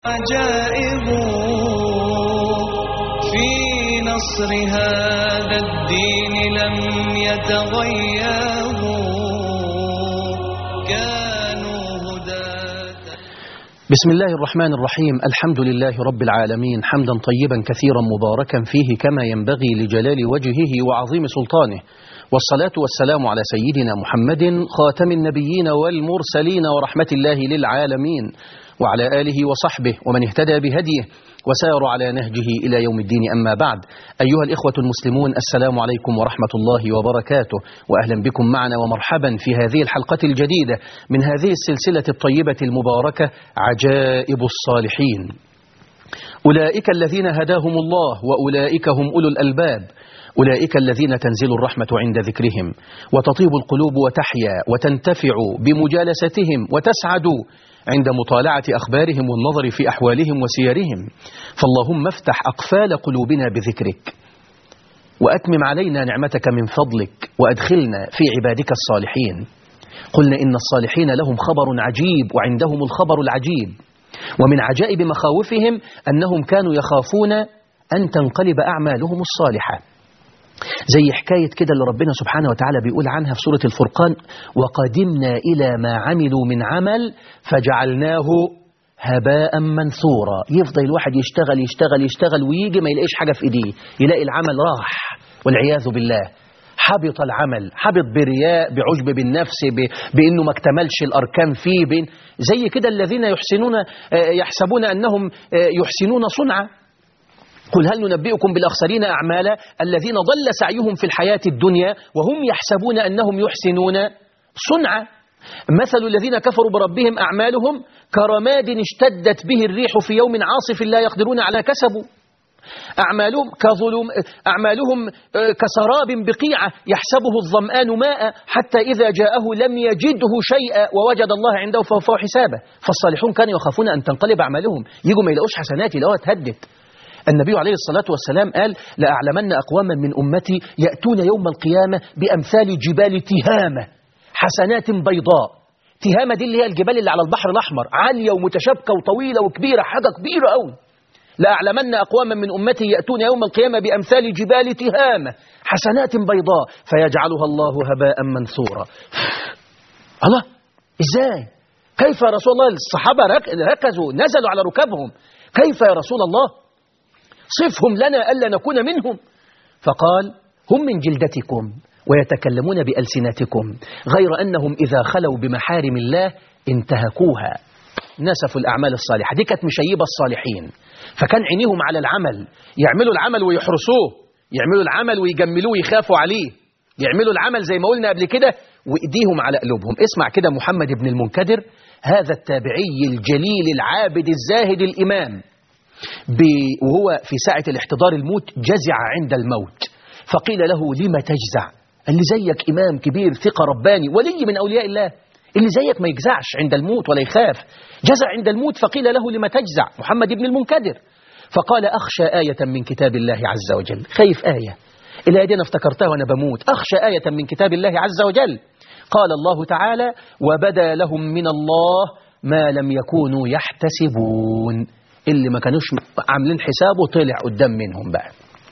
عجائب في نصر هذا الدين لم يتغيروا كانوا هداة بسم الله الرحمن الرحيم الحمد لله رب العالمين حمدا طيبا كثيرا مباركا فيه كما ينبغي لجلال وجهه وعظيم سلطانه والصلاة والسلام على سيدنا محمد خاتم النبيين والمرسلين ورحمة الله للعالمين وعلى آله وصحبه ومن اهتدى بهديه وسار على نهجه إلى يوم الدين أما بعد أيها الإخوة المسلمون السلام عليكم ورحمة الله وبركاته وأهلا بكم معنا ومرحبا في هذه الحلقة الجديدة من هذه السلسلة الطيبة المباركة عجائب الصالحين أولئك الذين هداهم الله وأولئك هم أولو الألباب أولئك الذين تنزل الرحمة عند ذكرهم وتطيب القلوب وتحيا وتنتفع بمجالستهم وتسعد عند مطالعة أخبارهم والنظر في أحوالهم وسيرهم فاللهم افتح أقفال قلوبنا بذكرك وأتمم علينا نعمتك من فضلك وأدخلنا في عبادك الصالحين قلنا إن الصالحين لهم خبر عجيب وعندهم الخبر العجيب ومن عجائب مخاوفهم أنهم كانوا يخافون أن تنقلب أعمالهم الصالحة زي حكاية كده اللي ربنا سبحانه وتعالى بيقول عنها في سورة الفرقان وقدمنا إلى ما عملوا من عمل فجعلناه هباء منثورا يفضل الواحد يشتغل يشتغل يشتغل ويجي ما يلاقيش حاجة في إيديه يلاقي العمل راح والعياذ بالله حبط العمل حبط برياء بعجب بالنفس ب... بأنه ما اكتملش الأركان فيه بين زي كده الذين يحسنون يحسبون أنهم يحسنون صنعا قل هل ننبئكم بالأخسرين أعمالا الذين ضل سعيهم في الحياة الدنيا وهم يحسبون أنهم يحسنون صنعا مثل الذين كفروا بربهم أعمالهم كرماد اشتدت به الريح في يوم عاصف لا يقدرون على كسبوا أعمالهم كظلم أعمالهم كسراب بقيعة يحسبه الظمآن ماء حتى إذا جاءه لم يجده شيئا ووجد الله عنده فوفاه حسابه فالصالحون كانوا يخافون أن تنقلب أعمالهم يجوا ما يلاقوش حسنات يلاقوها تهدت النبي عليه الصلاة والسلام قال لأعلمن أقواما من أمتي يأتون يوم القيامة بأمثال جبال تهامة حسنات بيضاء تهامة دي اللي هي الجبال اللي على البحر الأحمر عالية ومتشابكة وطويلة وكبيرة حاجة كبيرة أوي لأعلمن أقواما من أمتي يأتون يوم القيامة بأمثال جبال تهامة حسنات بيضاء فيجعلها الله هباء منثورا الله إزاي كيف يا رسول الله الصحابة ركزوا نزلوا على ركبهم كيف يا رسول الله صفهم لنا ألا نكون منهم فقال هم من جلدتكم ويتكلمون بألسنتكم غير أنهم إذا خلوا بمحارم الله انتهكوها نسفوا الأعمال الصالحة دي كانت مشيبة الصالحين فكان عينيهم على العمل يعملوا العمل ويحرسوه يعملوا العمل ويجملوه ويخافوا عليه يعملوا العمل زي ما قلنا قبل كده وإيديهم على قلوبهم اسمع كده محمد بن المنكدر هذا التابعي الجليل العابد الزاهد الإمام وهو في ساعة الاحتضار الموت جزع عند الموت فقيل له لما تجزع اللي زيك إمام كبير ثقة رباني ولي من أولياء الله اللي زيك ما يجزعش عند الموت ولا يخاف جزع عند الموت فقيل له لما تجزع محمد بن المنكدر فقال أخشى آية من كتاب الله عز وجل خايف آية الآية دي أنا افتكرتها وأنا بموت أخشى آية من كتاب الله عز وجل قال الله تعالى وبدا لهم من الله ما لم يكونوا يحتسبون اللي ما كانوش عاملين حسابه طلع قدام منهم بقى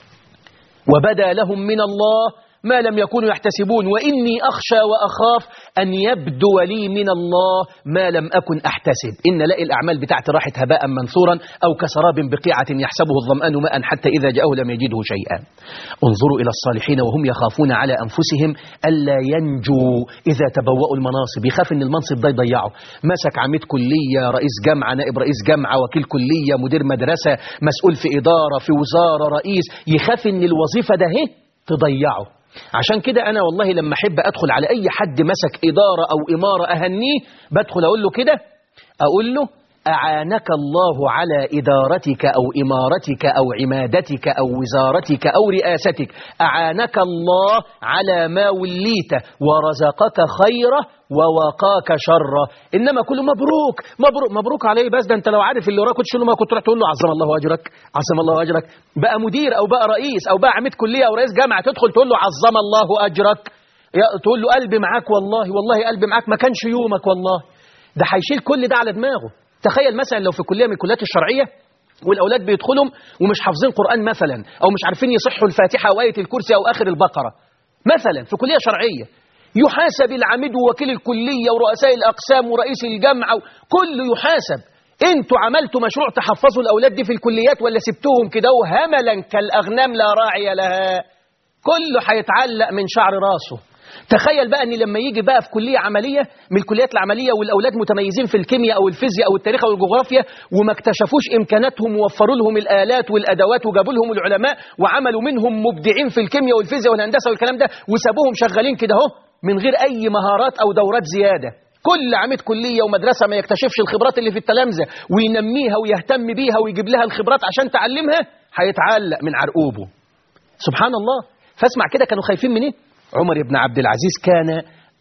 وبدا لهم من الله ما لم يكونوا يحتسبون وإني أخشى وأخاف أن يبدو لي من الله ما لم أكن أحتسب إن لاقي الأعمال بتاعتي راحت هباء منثورا أو كسراب بقيعة يحسبه الظمآن ماء حتى إذا جاءه لم يجده شيئا انظروا إلى الصالحين وهم يخافون على أنفسهم ألا ينجوا إذا تبوأوا المناصب يخاف أن المنصب ده يضيعه مسك عميد كلية رئيس جامعة نائب رئيس جامعة وكيل كلية مدير مدرسة مسؤول في إدارة في وزارة رئيس يخاف أن الوظيفة ده هي تضيعه عشان كده أنا والله لما أحب أدخل على أي حد مسك إدارة أو إمارة أهنيه بدخل أقول له كده أقول له أعانك الله على إدارتك أو إمارتك أو عمادتك أو وزارتك أو رئاستك أعانك الله على ما وليت ورزقك خيره ووقاك شره إنما كله مبروك مبروك مبروك عليه بس ده أنت لو عارف اللي وراك كنت تقول له ما كنت تروح تقول له عظم الله أجرك عظم الله أجرك بقى مدير أو بقى رئيس أو بقى عميد كلية أو رئيس جامعة تدخل تقول له عظم الله أجرك تقول له قلبي معاك والله والله قلبي معاك ما كانش يومك والله ده هيشيل كل ده على دماغه تخيل مثلا لو في كلية من الكليات الشرعية والأولاد بيدخلهم ومش حافظين قرآن مثلا أو مش عارفين يصحوا الفاتحة أو آية الكرسي أو آخر البقرة مثلا في كلية شرعية يحاسب العميد ووكيل الكلية ورؤساء الأقسام ورئيس الجامعة كله يحاسب انتوا عملتوا مشروع تحفظوا الأولاد دي في الكليات ولا سبتوهم كده هملا كالأغنام لا راعي لها كله هيتعلق من شعر راسه تخيل بقى ان لما يجي بقى في كليه عمليه من الكليات العمليه والاولاد متميزين في الكيمياء او الفيزياء او التاريخ او الجغرافيا وما اكتشفوش امكاناتهم ووفروا لهم الالات والادوات وجابوا لهم العلماء وعملوا منهم مبدعين في الكيمياء والفيزياء والهندسه والكلام ده وسابوهم شغالين كده اهو من غير اي مهارات او دورات زياده كل عميد كلية ومدرسة ما يكتشفش الخبرات اللي في التلامذة وينميها ويهتم بيها ويجيب لها الخبرات عشان تعلمها هيتعلق من عرقوبه سبحان الله فاسمع كده كانوا خايفين من ايه عمر بن عبد العزيز كان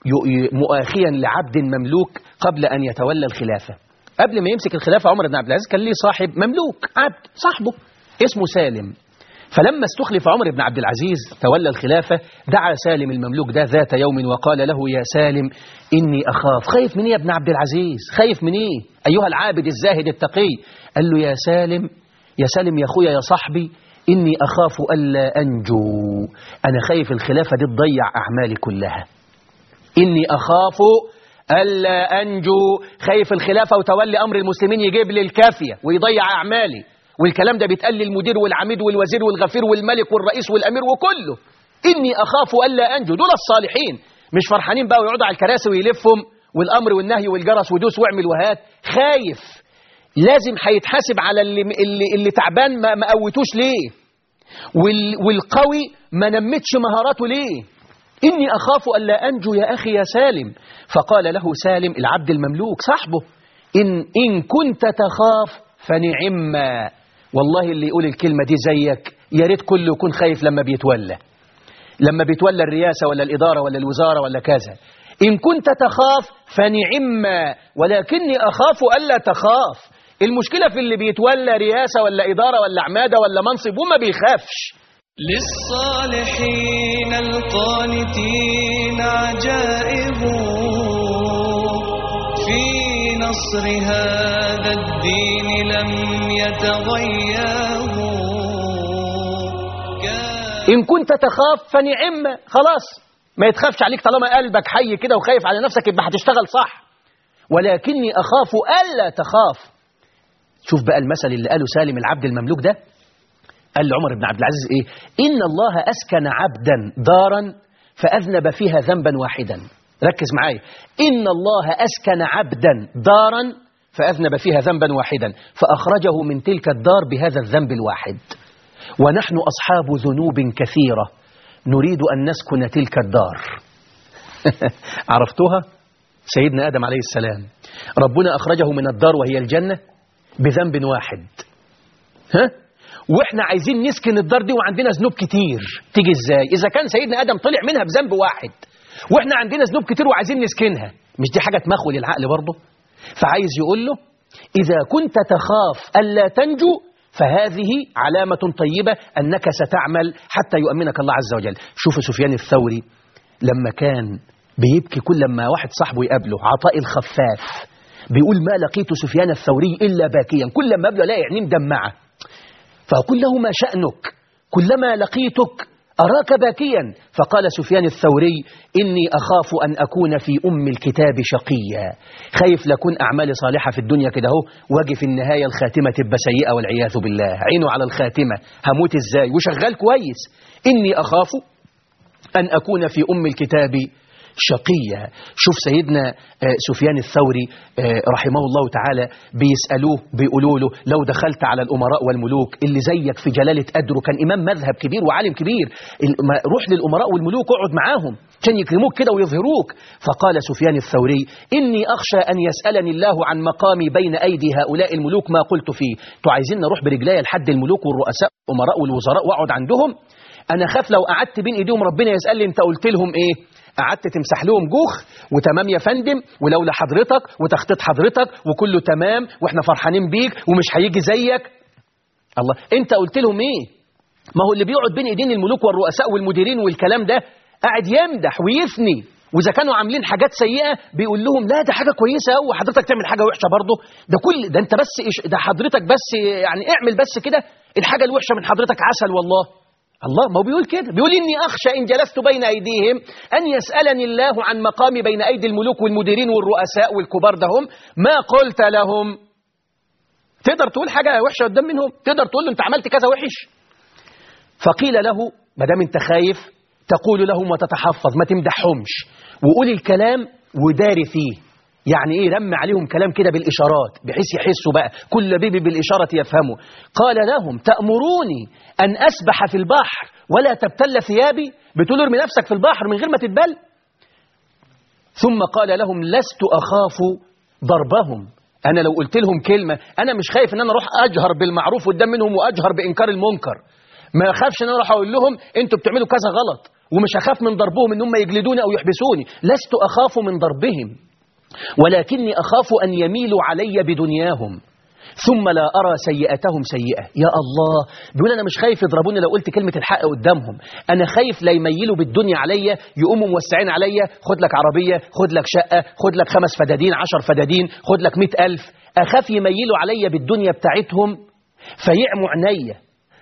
مؤاخيا لعبد مملوك قبل أن يتولى الخلافة قبل ما يمسك الخلافة عمر بن عبد العزيز كان ليه صاحب مملوك عبد صاحبه اسمه سالم فلما استخلف عمر بن عبد العزيز تولى الخلافة دعا سالم المملوك ده ذات يوم وقال له يا سالم إني أخاف خايف من إيه يا ابن عبد العزيز خايف من إيه أيها العابد الزاهد التقي قال له يا سالم يا سالم يا أخويا يا صاحبي إني أخاف ألا أنجو أنا خايف الخلافة دي تضيع أعمالي كلها إني أخاف ألا أنجو خايف الخلافة وتولي أمر المسلمين يجيب لي الكافية ويضيع أعمالي والكلام ده بيتقال للمدير والعميد والوزير والغفير والملك والرئيس والأمير وكله إني أخاف ألا أنجو دول الصالحين مش فرحانين بقى ويقعدوا على الكراسي ويلفهم والأمر والنهي والجرس ودوس واعمل وهات خايف لازم هيتحاسب على اللي, اللي, اللي تعبان ما, ما قوتوش ليه وال والقوي ما نمتش مهاراته ليه إني أخاف ألا أنجو يا أخي يا سالم فقال له سالم العبد المملوك صاحبه إن, إن كنت تخاف فنعما والله اللي يقول الكلمة دي زيك يا ريت كله يكون خايف لما بيتولى لما بيتولى الرئاسة ولا الإدارة ولا الوزارة ولا كذا إن كنت تخاف فنعما ولكني أخاف ألا تخاف المشكلة في اللي بيتولى رئاسة ولا إدارة ولا عمادة ولا منصب وما بيخافش للصالحين القانتين عجائب في نصر هذا الدين لم يتغير إن كنت تخاف فنعم خلاص ما يتخافش عليك طالما قلبك حي كده وخايف على نفسك يبقى هتشتغل صح ولكني أخاف ألا تخاف شوف بقى المثل اللي قاله سالم العبد المملوك ده قال لعمر بن عبد العزيز إيه إن الله أسكن عبدا دارا فأذنب فيها ذنبا واحدا ركز معايا إن الله أسكن عبدا دارا فأذنب فيها ذنبا واحدا فأخرجه من تلك الدار بهذا الذنب الواحد ونحن أصحاب ذنوب كثيرة نريد أن نسكن تلك الدار عرفتوها؟ سيدنا آدم عليه السلام ربنا أخرجه من الدار وهي الجنة بذنب واحد ها؟ واحنا عايزين نسكن الدار دي وعندنا ذنوب كتير تيجي ازاي اذا كان سيدنا ادم طلع منها بذنب واحد واحنا عندنا ذنوب كتير وعايزين نسكنها مش دي حاجه تمخول العقل برضه فعايز يقول له اذا كنت تخاف الا تنجو فهذه علامة طيبة أنك ستعمل حتى يؤمنك الله عز وجل شوف سفيان الثوري لما كان بيبكي كل لما واحد صاحبه يقابله عطاء الخفاف بيقول ما لقيت سفيان الثوري إلا باكيا كل لما قابله الاقي عينيه مدمعة فأقول له ما شأنك كلما لقيتك أراك باكيا فقال سفيان الثوري إني أخاف أن أكون في أم الكتاب شقيا خايف لكون أعمالي صالحة في الدنيا كده هو واجي في النهاية الخاتمة تبقى سيئة والعياذ بالله عينه على الخاتمة هموت إزاي وشغال كويس إني أخاف أن أكون في أم الكتاب شقيا شوف سيدنا سفيان الثوري رحمه الله تعالى بيسألوه بيقولوا له لو دخلت على الأمراء والملوك اللي زيك في جلالة قدره كان إمام مذهب كبير وعالم كبير روح للأمراء والملوك واقعد معاهم عشان يكرموك كده ويظهروك فقال سفيان الثوري إني أخشى أن يسألني الله عن مقامي بين أيدي هؤلاء الملوك ما قلت فيه انتوا عايزين نروح برجلي لحد الملوك والرؤساء والأمراء والوزراء واقعد عندهم أنا خاف لو قعدت بين إيديهم ربنا يسأل لي أنت قلت لهم إيه قعدت تمسح لهم جوخ وتمام يا فندم ولولا حضرتك وتخطيط حضرتك وكله تمام واحنا فرحانين بيك ومش هيجي زيك الله انت قلت لهم ايه ما هو اللي بيقعد بين ايدين الملوك والرؤساء والمديرين والكلام ده قاعد يمدح ويثني واذا كانوا عاملين حاجات سيئه بيقول لهم لا ده حاجه كويسه قوي حضرتك تعمل حاجه وحشه برضه ده كل ده انت بس إيش ده حضرتك بس يعني اعمل بس كده الحاجه الوحشه من حضرتك عسل والله الله ما هو بيقول كده بيقول إني أخشى إن جلست بين أيديهم أن يسألني الله عن مقامي بين أيدي الملوك والمديرين والرؤساء والكبار ده هم ما قلت لهم تقدر تقول حاجة وحشة قدام منهم تقدر تقول له أنت عملت كذا وحش فقيل له ما دام أنت خايف تقول لهم وتتحفظ ما تمدحهمش وقول الكلام وداري فيه يعني ايه رمى عليهم كلام كده بالاشارات بحيث يحسوا بقى كل بيبي بالاشاره يفهموا قال لهم تامروني ان اسبح في البحر ولا تبتل ثيابي بتقول ارمي نفسك في البحر من غير ما تتبل ثم قال لهم لست اخاف ضربهم انا لو قلت لهم كلمه انا مش خايف ان انا اروح اجهر بالمعروف قدام منهم واجهر بانكار المنكر ما اخافش ان انا اروح اقول لهم انتوا بتعملوا كذا غلط ومش هخاف من ضربهم ان هم يجلدوني او يحبسوني لست اخاف من ضربهم ولكني أخاف أن يميلوا علي بدنياهم ثم لا أرى سيئتهم سيئة يا الله بيقول أنا مش خايف يضربوني لو قلت كلمة الحق قدامهم أنا خايف لا يميلوا بالدنيا عليا يقوموا موسعين عليا خد لك عربية خد لك شقة خد لك خمس فدادين عشر فدادين خد لك مئة ألف أخاف يميلوا عليا بالدنيا بتاعتهم فيعموا عينيا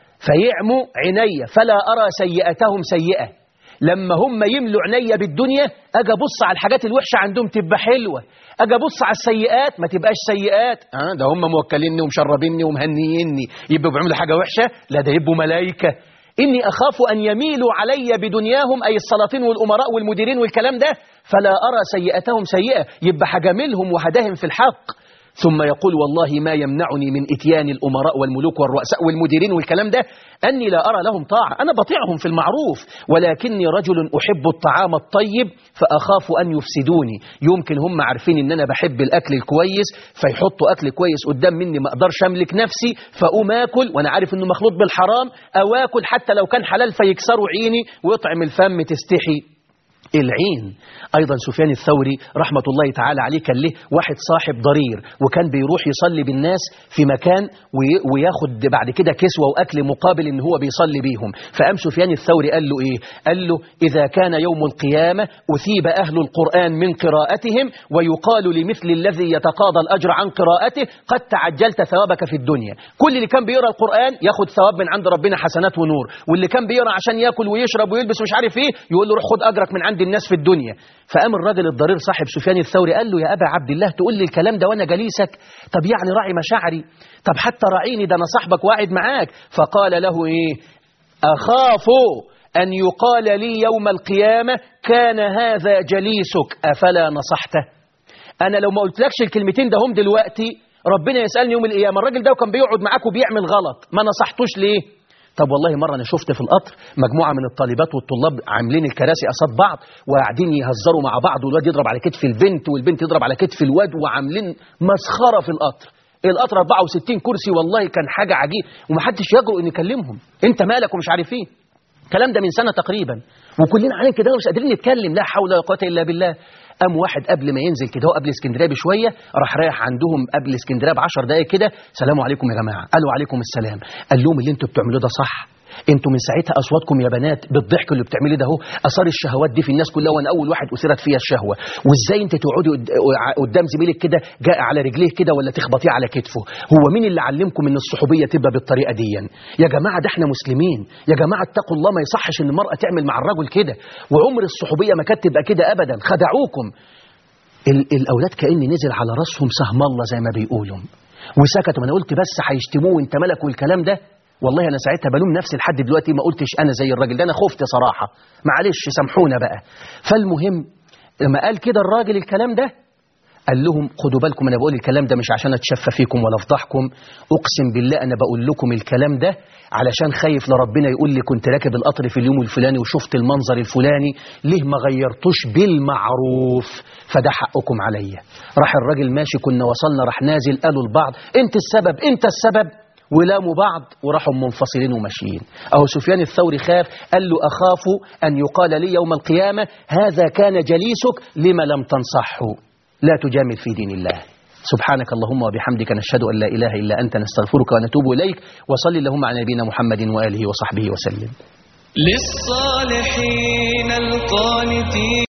فيعموا عينيا فلا أرى سيئتهم سيئة لما هم يملوا عينيا بالدنيا اجي ابص على الحاجات الوحشه عندهم تبقى حلوه اجي ابص على السيئات ما تبقاش سيئات اه ده هم موكليني ومشربيني ومهنيني يبقوا بيعملوا حاجه وحشه لا ده يبقوا ملائكه اني اخاف ان يميلوا علي بدنياهم اي السلاطين والامراء والمديرين والكلام ده فلا ارى سيئتهم سيئه يبقى هجاملهم وهداهم في الحق ثم يقول والله ما يمنعني من اتيان الامراء والملوك والرؤساء والمديرين والكلام ده اني لا ارى لهم طاعه انا بطيعهم في المعروف ولكني رجل احب الطعام الطيب فاخاف ان يفسدوني يمكن هم عارفين ان انا بحب الاكل الكويس فيحطوا اكل كويس قدام مني ما اقدرش املك نفسي فاقوم اكل وانا عارف انه مخلوط بالحرام او اكل حتى لو كان حلال فيكسروا عيني ويطعم الفم تستحي العين أيضا سفيان الثوري رحمة الله تعالى عليه كان له واحد صاحب ضرير وكان بيروح يصلي بالناس في مكان وي- وياخد بعد كده كسوة وأكل مقابل إن هو بيصلي بيهم فقام سفيان الثوري قال له إيه قال له إذا كان يوم القيامة أثيب أهل القرآن من قراءتهم ويقال لمثل الذي يتقاضى الأجر عن قراءته قد تعجلت ثوابك في الدنيا كل اللي كان بيقرأ القرآن ياخد ثواب من عند ربنا حسنات ونور واللي كان بيقرأ عشان ياكل ويشرب ويلبس مش عارف ايه يقول له روح خد اجرك من عند الناس في الدنيا فقام الراجل الضرير صاحب سفيان الثوري قال له يا ابا عبد الله تقول لي الكلام ده وانا جليسك طب يعني راعي مشاعري طب حتى راعيني ده انا صاحبك وقاعد معاك فقال له ايه اخاف ان يقال لي يوم القيامه كان هذا جليسك افلا نصحته انا لو ما قلتلكش الكلمتين ده هم دلوقتي ربنا يسالني يوم القيامه الراجل ده كان بيقعد معاك وبيعمل غلط ما نصحتوش ليه طب والله مرة أنا شفت في القطر مجموعة من الطالبات والطلاب عاملين الكراسي قصاد بعض وقاعدين يهزروا مع بعض والواد يضرب على كتف البنت والبنت تضرب على كتف الواد وعاملين مسخرة في القطر القطر 64 كرسي والله كان حاجة عجيب ومحدش يجرؤ إن يكلمهم أنت مالك ومش عارف إيه الكلام ده من سنة تقريبا وكلنا علينا كده مش قادرين نتكلم لا حول ولا قوة إلا بالله قام واحد قبل ما ينزل كده هو قبل اسكندريه بشويه راح رايح عندهم قبل اسكندريه ب 10 دقائق كده سلام عليكم يا جماعه قالوا عليكم السلام قال لهم اللي انتوا بتعملوه ده صح انتوا من ساعتها اصواتكم يا بنات بالضحك اللي بتعمليه ده اهو اثار الشهوات دي في الناس كلها وانا اول واحد اثيرت فيها الشهوه وازاي انت تقعدي قد- قدام زميلك كده جاء على رجليه كده ولا تخبطيه على كتفه هو مين اللي علمكم ان الصحوبيه تبقى بالطريقه دي يا جماعه ده احنا مسلمين يا جماعه اتقوا الله ما يصحش ان المراه تعمل مع الرجل كده وعمر الصحوبيه ما كانت تبقى كده ابدا خدعوكم ال- الاولاد كان نزل على راسهم سهم الله زي ما بيقولوا وسكتوا ما انا قلت بس هيشتموه وانت ملك والكلام ده والله انا ساعتها بلوم نفسي لحد دلوقتي ما قلتش انا زي الراجل ده انا خفت صراحه معلش سامحونا بقى فالمهم لما قال كده الراجل الكلام ده قال لهم خدوا بالكم انا بقول الكلام ده مش عشان اتشفى فيكم ولا افضحكم اقسم بالله انا بقول لكم الكلام ده علشان خايف لربنا يقول لي كنت راكب القطر في اليوم الفلاني وشفت المنظر الفلاني ليه ما غيرتوش بالمعروف فده حقكم عليا راح الراجل ماشي كنا وصلنا راح نازل قالوا لبعض انت السبب انت السبب ولاموا بعض وراحوا منفصلين وماشيين أهو سفيان الثوري خاف قال له أخاف أن يقال لي يوم القيامة هذا كان جليسك لما لم تنصحه لا تجامل في دين الله سبحانك اللهم وبحمدك نشهد أن لا إله إلا أنت نستغفرك ونتوب إليك وصل اللهم على نبينا محمد وآله وصحبه وسلم للصالحين القانتين